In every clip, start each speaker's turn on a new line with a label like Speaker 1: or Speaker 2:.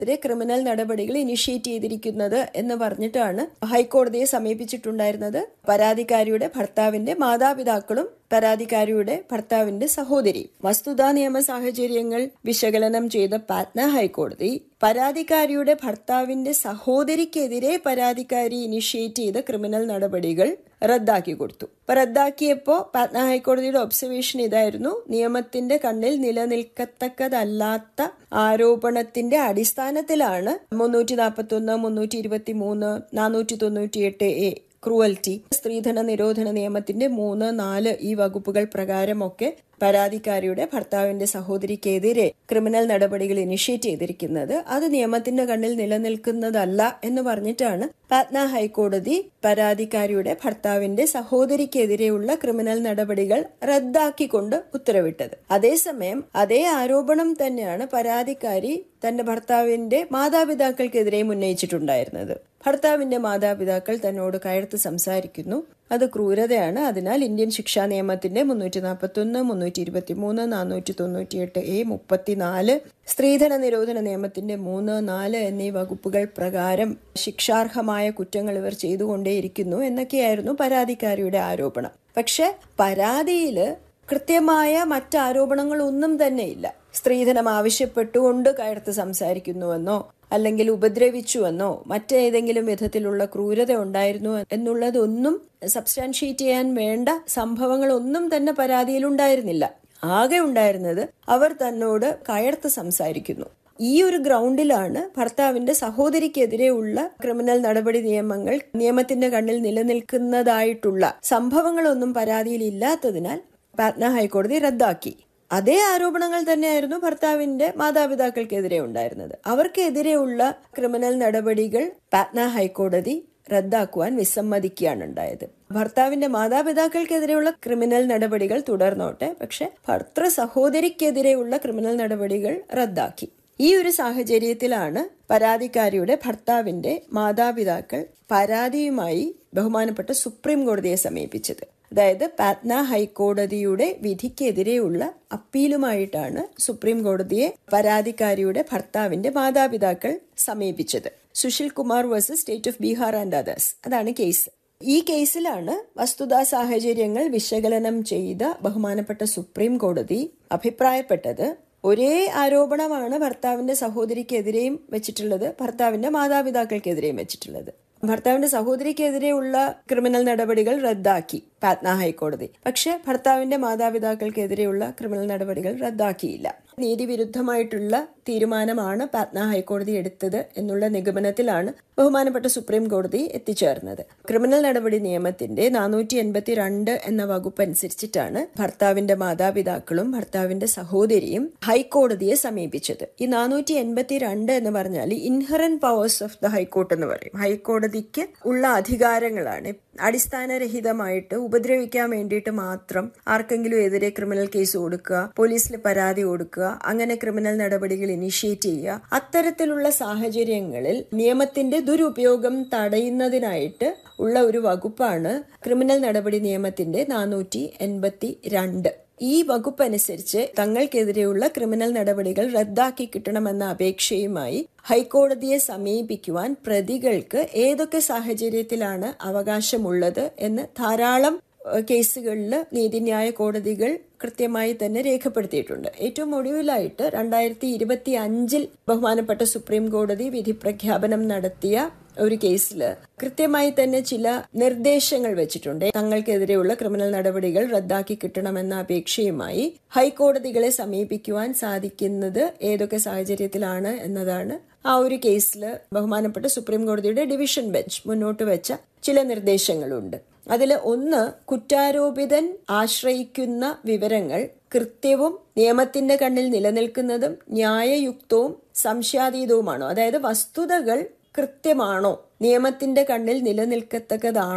Speaker 1: എതിരെ ക്രിമിനൽ നടപടികൾ ഇനിഷ്യേറ്റ് ചെയ്തിരിക്കുന്നത് എന്ന് പറഞ്ഞിട്ടാണ് ഹൈക്കോടതിയെ സമീപിച്ചിട്ടുണ്ടായിരുന്നത് പരാതിക്കാരിയുടെ ഭർത്താവിന്റെ മാതാപിതാക്കളും പരാതിക്കാരിയുടെ ഭർത്താവിന്റെ സഹോദരി വസ്തുതാ നിയമ സാഹചര്യങ്ങൾ വിശകലനം ചെയ്ത പാറ്റ്ന ഹൈക്കോടതി പരാതിക്കാരിയുടെ ഭർത്താവിന്റെ സഹോദരിക്കെതിരെ പരാതിക്കാരി ഇനിഷ്യേറ്റ് ചെയ്ത ക്രിമിനൽ നടപടികൾ റദ്ദാക്കി കൊടുത്തു അപ്പൊ റദ്ദാക്കിയപ്പോ പാറ്റ്ന ഹൈക്കോടതിയുടെ ഒബ്സർവേഷൻ ഇതായിരുന്നു നിയമത്തിന്റെ കണ്ണിൽ നിലനിൽക്കത്തക്കതല്ലാത്ത ആരോപണത്തിന്റെ അടിസ്ഥാനത്തിലാണ് മുന്നൂറ്റി നാൽപ്പത്തി ഒന്ന് മുന്നൂറ്റി ഇരുപത്തി മൂന്ന് നാനൂറ്റി തൊണ്ണൂറ്റിയെട്ട് എ ക്രൂവൽറ്റി സ്ത്രീധന നിരോധന നിയമത്തിന്റെ മൂന്ന് നാല് ഈ വകുപ്പുകൾ പ്രകാരമൊക്കെ പരാതിക്കാരിയുടെ ഭർത്താവിന്റെ സഹോദരിക്കെതിരെ ക്രിമിനൽ നടപടികൾ ഇനിഷ്യേറ്റ് ചെയ്തിരിക്കുന്നത് അത് നിയമത്തിന്റെ കണ്ണിൽ നിലനിൽക്കുന്നതല്ല എന്ന് പറഞ്ഞിട്ടാണ് പാറ്റ്ന ഹൈക്കോടതി പരാതിക്കാരിയുടെ ഭർത്താവിന്റെ സഹോദരിക്കെതിരെയുള്ള ക്രിമിനൽ നടപടികൾ റദ്ദാക്കിക്കൊണ്ട് ഉത്തരവിട്ടത് അതേസമയം അതേ ആരോപണം തന്നെയാണ് പരാതിക്കാരി തന്റെ ഭർത്താവിന്റെ മാതാപിതാക്കൾക്കെതിരെയും ഉന്നയിച്ചിട്ടുണ്ടായിരുന്നത് ഭർത്താവിന്റെ മാതാപിതാക്കൾ തന്നോട് കയർത്ത് സംസാരിക്കുന്നു അത് ക്രൂരതയാണ് അതിനാൽ ഇന്ത്യൻ ശിക്ഷാ നിയമത്തിന്റെ മുന്നൂറ്റി നാൽപ്പത്തി ഒന്ന് മുന്നൂറ്റി ഇരുപത്തി മൂന്ന് നാനൂറ്റി തൊണ്ണൂറ്റിയെട്ട് എ മുപ്പത്തിനാല് സ്ത്രീധന നിരോധന നിയമത്തിന്റെ മൂന്ന് നാല് എന്നീ വകുപ്പുകൾ പ്രകാരം ശിക്ഷാർഹമായ കുറ്റങ്ങൾ ഇവർ ചെയ്തുകൊണ്ടേയിരിക്കുന്നു എന്നൊക്കെയായിരുന്നു പരാതിക്കാരിയുടെ ആരോപണം പക്ഷെ പരാതിയില് കൃത്യമായ മറ്റാരോപണങ്ങളൊന്നും തന്നെയില്ല സ്ത്രീധനം ആവശ്യപ്പെട്ടുകൊണ്ട് കയർത്ത് സംസാരിക്കുന്നുവെന്നോ അല്ലെങ്കിൽ ഉപദ്രവിച്ചുവെന്നോ മറ്റേതെങ്കിലും വിധത്തിലുള്ള ക്രൂരത ഉണ്ടായിരുന്നു എന്നുള്ളതൊന്നും സബ്സ്റ്റാൻഷിയേറ്റ് ചെയ്യാൻ വേണ്ട സംഭവങ്ങളൊന്നും തന്നെ പരാതിയിൽ ഉണ്ടായിരുന്നില്ല ആകെ ഉണ്ടായിരുന്നത് അവർ തന്നോട് കയർത്ത് സംസാരിക്കുന്നു ഈ ഒരു ഗ്രൗണ്ടിലാണ് ഭർത്താവിന്റെ സഹോദരിക്കെതിരെയുള്ള ക്രിമിനൽ നടപടി നിയമങ്ങൾ നിയമത്തിന്റെ കണ്ണിൽ നിലനിൽക്കുന്നതായിട്ടുള്ള സംഭവങ്ങളൊന്നും പരാതിയിൽ ഇല്ലാത്തതിനാൽ പാറ്റ്ന ഹൈക്കോടതി റദ്ദാക്കി അതേ ആരോപണങ്ങൾ തന്നെയായിരുന്നു ഭർത്താവിന്റെ മാതാപിതാക്കൾക്കെതിരെ ഉണ്ടായിരുന്നത് അവർക്കെതിരെയുള്ള ക്രിമിനൽ നടപടികൾ പാറ്റ്ന ഹൈക്കോടതി റദ്ദാക്കുവാൻ വിസമ്മതിക്കുകയാണ് ഉണ്ടായത് ഭർത്താവിന്റെ മാതാപിതാക്കൾക്കെതിരെയുള്ള ക്രിമിനൽ നടപടികൾ തുടർന്നോട്ടെ പക്ഷെ ഭർത്തൃ സഹോദരിക്കെതിരെയുള്ള ക്രിമിനൽ നടപടികൾ റദ്ദാക്കി ഈ ഒരു സാഹചര്യത്തിലാണ് പരാതിക്കാരിയുടെ ഭർത്താവിന്റെ മാതാപിതാക്കൾ പരാതിയുമായി ബഹുമാനപ്പെട്ട സുപ്രീം കോടതിയെ സമീപിച്ചത് അതായത് പാറ്റ്ന ഹൈക്കോടതിയുടെ വിധിക്കെതിരെയുള്ള അപ്പീലുമായിട്ടാണ് സുപ്രീം കോടതിയെ പരാതിക്കാരിയുടെ ഭർത്താവിന്റെ മാതാപിതാക്കൾ സമീപിച്ചത് Sushil Kumar versus state of Bihar and others അതാണ് കേസ് ഈ കേസിലാണ് വസ്തുതാ സാഹചര്യങ്ങൾ വിശകലനം ചെയ്ത ബഹുമാനപ്പെട്ട സുപ്രീം കോടതി അഭിപ്രായപ്പെട്ടത് ഒരേ ആരോപണമാണ് ഭർത്താവിന്റെ സഹോദരിക്കെതിരെയും വെച്ചിട്ടുള്ളത് ഭർത്താവിന്റെ മാതാപിതാക്കൾക്കെതിരെയും വെച്ചിട്ടുള്ളത് ഭർത്താവിന്റെ സഹോദരിക്കെതിരെയുള്ള ക്രിമിനൽ നടപടികൾ റദ്ദാക്കി പാറ്റ്ന ഹൈക്കോടതി പക്ഷെ ഭർത്താവിന്റെ മാതാപിതാക്കൾക്കെതിരെയുള്ള ക്രിമിനൽ നടപടികൾ റദ്ദാക്കിയില്ല നീതിവിരുദ്ധമായിട്ടുള്ള തീരുമാനമാണ് പാറ്റ്ന ഹൈക്കോടതി എടുത്തത് എന്നുള്ള നിഗമനത്തിലാണ് ബഹുമാനപ്പെട്ട സുപ്രീം കോടതി എത്തിച്ചേർന്നത് ക്രിമിനൽ നടപടി നിയമത്തിന്റെ നാനൂറ്റി എൺപത്തി രണ്ട് എന്ന വകുപ്പ് അനുസരിച്ചിട്ടാണ് ഭർത്താവിന്റെ മാതാപിതാക്കളും ഭർത്താവിന്റെ സഹോദരിയും ഹൈക്കോടതിയെ സമീപിച്ചത് ഈ നാനൂറ്റി എൺപത്തി രണ്ട് എന്ന് പറഞ്ഞാൽ inherent powers of the high court എന്ന് പറയും ഹൈക്കോടതിക്ക് ഉള്ള അധികാരങ്ങളാണ് അടിസ്ഥാനരഹിതമായിട്ട് ഉപദ്രവിക്കാൻ വേണ്ടിയിട്ട് മാത്രം ആർക്കെങ്കിലും എതിരെ ക്രിമിനൽ കേസ് കൊടുക്കുക പോലീസിൽ പരാതി കൊടുക്കുക അങ്ങനെ ക്രിമിനൽ നടപടികൾ ഇനിഷ്യേറ്റ് ചെയ്യുക അത്തരത്തിലുള്ള സാഹചര്യങ്ങളിൽ നിയമത്തിന്റെ ദുരുപയോഗം തടയുന്നതിനായിട്ട് ഉള്ള ഒരു വകുപ്പാണ് ക്രിമിനൽ നടപടി നിയമത്തിന്റെ നാനൂറ്റി എൺപത്തി രണ്ട് ഈ വകുപ്പ് അനുസരിച്ച് തങ്ങൾക്കെതിരെയുള്ള ക്രിമിനൽ നടപടികൾ റദ്ദാക്കി കിട്ടണമെന്ന അപേക്ഷയുമായി ഹൈക്കോടതിയെ സമീപിക്കുവാൻ പ്രതികൾക്ക് ഏതൊക്കെ സാഹചര്യത്തിലാണ് അവകാശമുള്ളത് എന്ന് ധാരാളം കേസുകളിൽ നീതിന്യായ കോടതികൾ കൃത്യമായി തന്നെ രേഖപ്പെടുത്തിയിട്ടുണ്ട് ഏറ്റവും ഒടുവിലായിട്ട് രണ്ടായിരത്തി ഇരുപത്തി അഞ്ചിൽ ബഹുമാനപ്പെട്ട സുപ്രീം കോടതി വിധി പ്രഖ്യാപനം നടത്തിയ ഒരു കേസിൽ കൃത്യമായി തന്നെ ചില നിർദ്ദേശങ്ങൾ വെച്ചിട്ടുണ്ട് തങ്ങൾക്കെതിരെയുള്ള ക്രിമിനൽ നടപടികൾ റദ്ദാക്കി കിട്ടണമെന്ന അപേക്ഷയുമായി ഹൈക്കോടതികളെ സമീപിക്കുവാൻ സാധിക്കുന്നത് ഏതൊക്കെ സാഹചര്യത്തിലാണ് എന്നതാണ് ആ ഒരു കേസിൽ ബഹുമാനപ്പെട്ട സുപ്രീം കോടതിയുടെ ഡിവിഷൻ ബെഞ്ച് മുന്നോട്ട് വെച്ച ചില നിർദ്ദേശങ്ങളുണ്ട് അതിൽ ഒന്ന് കുറ്റാരോപിതൻ ആശ്രയിക്കുന്ന വിവരങ്ങൾ കൃത്യവും നിയമത്തിന്റെ കണ്ണിൽ നിലനിൽക്കുന്നതും ന്യായയുക്തവും സംശയാതീതവുമാണോ അതായത് വസ്തുതകൾ കൃത്യമാണോ നിയമത്തിന്റെ കണ്ണിൽ നിലനിൽക്കത്തക്കതാണോ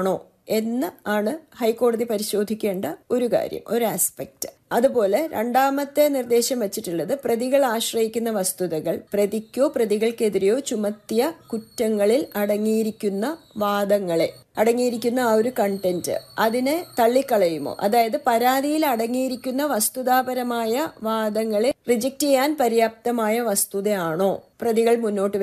Speaker 1: എന്ന് ആണ് ഹൈക്കോടതി പരിശോധിക്കേണ്ട ഒരു കാര്യം ഒരു ആസ്പെക്ട് അതുപോലെ രണ്ടാമത്തെ നിർദ്ദേശം വച്ചിട്ടുള്ളത് പ്രതികൾ ആശ്രയിക്കുന്ന വസ്തുതകൾ പ്രതിക്കോ പ്രതികൾക്കെതിരെയോ ചുമത്തിയ കുറ്റങ്ങളിൽ അടങ്ങിയിരിക്കുന്ന വാദങ്ങളെ അടങ്ങിയിരിക്കുന്ന ആ ഒരു കണ്ടന്റ് അതിനെ തള്ളിക്കളയുമോ അതായത് പരാതിയിൽ അടങ്ങിയിരിക്കുന്ന വസ്തുതാപരമായ വാദങ്ങളെ റിജക്റ്റ് ചെയ്യാൻ പര്യാപ്തമായ വസ്തുതയാണോ പ്രതികൾ മുന്നോട്ട്